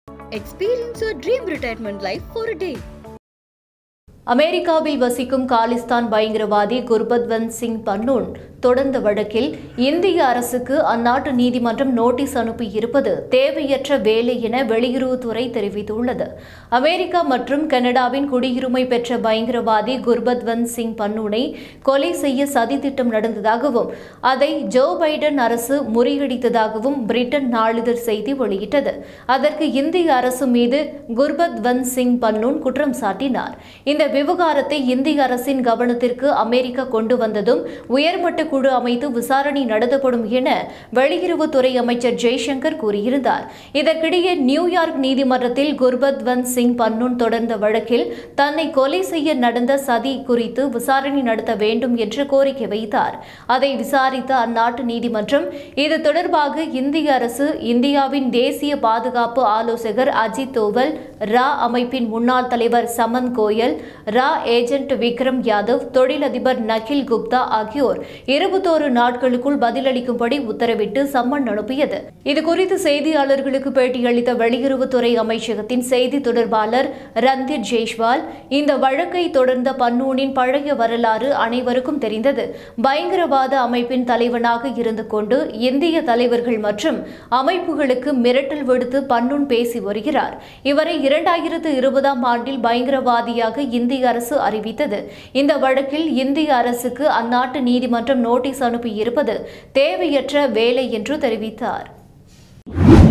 Experience your dream retirement life for a day. அமெரிக்காவில் வசிக்கும் காலிஸ்தான் பயங்கரவாதி குர்பத்வந்த் சிங் பன்னூன் தொடர்ந்த வழக்கில் இந்திய அரசுக்கு அந்நாட்டு நீதிமன்றம் நோட்டீஸ் அனுப்பியிருப்பது தேவையற்ற வேலை என வெளியுறவுத்துறை தெரிவித்துள்ளது அமெரிக்கா மற்றும் கனடாவின் குடியுரிமை பெற்ற பயங்கரவாதி குர்பத்வந்த் சிங் பன்னூனை கொலை செய்ய சதித்திட்டம் நடந்ததாகவும் அதை ஜோ பைடன் அரசு முறியடித்ததாகவும் பிரிட்டன் நாளிதழ் செய்தி வெளியிட்டது அதற்கு இந்திய அரசு மீது குர்பத்வந்த் சிங் பன்னூன் குற்றம் சாட்டினார் இந்த விவகாரத்தை இந்திய அரசின் கவனத்திற்கு அமெரிக்கா கொண்டு வந்ததும் உயர்மட்ட குழு அமைத்து விசாரணை நடத்தப்படும் என வெளியுறவுத்துறை அமைச்சர் ஜெய்சங்கர் கூறியிருந்தார் இதற்கிடையே நியூயார்க் நீதிமன்றத்தில் குர்பத்வந்த் சிங் பன்னூன் தொடர்ந்த வழக்கில் தன்னை கொலை செய்ய நடந்த சதி குறித்து விசாரணை நடத்த வேண்டும் என்று கோரிக்கை வைத்தார் அதை விசாரித்த அந்நாட்டு நீதிமன்றம் இது தொடர்பாக இந்திய அரசு இந்தியாவின் தேசிய பாதுகாப்பு ஆலோசகர் அஜித் தோவல் ரா அமைப்பின் முன்னாள் தலைவர் சமந்த் கோயல் ரா ஏஜென்ட் விக்ரம் யாதவ் தொழிலதிபர் நகில் குப்தா ஆகியோர் இருபத்தோரு நாட்களுக்குள் பதிலளிக்கும்படி உத்தரவிட்டு சம்மன் அனுப்பியது இதுகுறித்து செய்தியாளர்களுக்கு பேட்டியளித்த வெளியுறவுத்துறை அமைச்சகத்தின் செய்தி தொடர்பாளர் ரந்தீர் ஜெய்ஷ்வால் இந்த வழக்கை தொடர்ந்த பன்னூனின் பழைய வரலாறு அனைவருக்கும் தெரிந்தது பயங்கரவாத அமைப்பின் தலைவனாக இருந்து கொண்டு இந்திய தலைவர்கள் மற்றும் அமைப்புகளுக்கு மிரட்டல் விடுத்து பன்னூன் பேசி வருகிறார் இவரை இரண்டாயிரத்து இருபதாம் ஆண்டில் பயங்கரவாதியாக இந்திய அரசு அறிவித்தது இந்த வழக்கில் இந்திய அரசுக்கு அந்நாட்டு நீதிமன்றம் நோட்டீஸ் அனுப்பியிருப்பது தேவையற்ற வேலை என்று தெரிவித்தார்